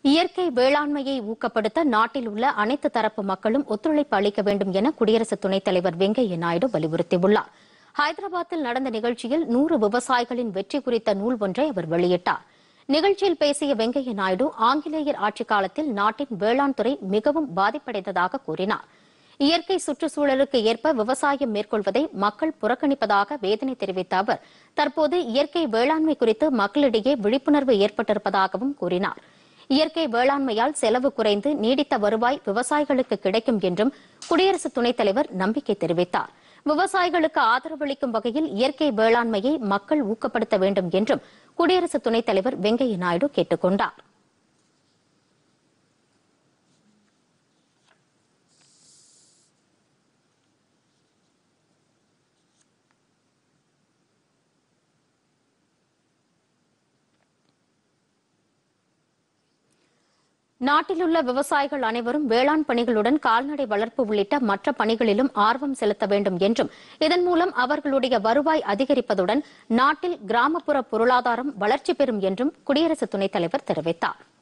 இயற்கை வேளாண்மையை ஊக்கப்படுத்த நாட்டில் உள்ள அனைத்து தரப்பு மக்களும் ஒத்துழைப்பு அளிக்க வேண்டும் என குடியரசு துணைத் தலைவர் வெங்கையா நாயுடு வலியுறுத்தியுள்ளார் ஹைதராபாத்தில் நடந்த நிகழ்ச்சியில் நூறு விவசாயிகளின் வெற்றி குறித்த நூல் ஒன்றை அவர் வெளியிட்டார் நிகழ்ச்சியில் பேசிய வெங்கையா நாயுடு ஆங்கிலேயர் ஆட்சிக் காலத்தில் நாட்டின் வேளாண் துறை மிகவும் பாதிப்படைந்ததாக கூறினார் இயற்கை சுற்றுச்சூழலுக்கு ஏற்ப விவசாயம் மேற்கொள்வதை மக்கள் புறக்கணிப்பதாக வேதனை தெரிவித்த அவர் தற்போது இயற்கை வேளாண்மை குறித்து மக்களிடையே விழிப்புணர்வு ஏற்பட்டிருப்பதாகவும் கூறினார் இயற்கை வேளாண்மையால் செலவு குறைந்து நீடித்த வருவாய் விவசாயிகளுக்கு கிடைக்கும் என்றும் குடியரசு துணைத் தலைவர் நம்பிக்கை தெரிவித்தார் விவசாயிகளுக்கு ஆதரவளிக்கும் வகையில் இயற்கை வேளாண்மையை மக்கள் ஊக்கப்படுத்த வேண்டும் என்றும் குடியரசு துணைத் தலைவர் வெங்கையா நாயுடு கேட்டுக் கொண்டார் நாட்டிலுள்ள விவசாயிகள் அனைவரும் வேளாண் பணிகளுடன் கால்நடை வளர்ப்பு உள்ளிட்ட மற்ற பணிகளிலும் ஆர்வம் செலுத்த வேண்டும் என்றும் இதன் மூலம் அவர்களுடைய வருவாய் அதிகரிப்பதுடன் நாட்டில் கிராமப்புற பொருளாதாரம் வளர்ச்சி பெறும் என்றும் குடியரசு துணைத் தலைவர் தெரிவித்தார்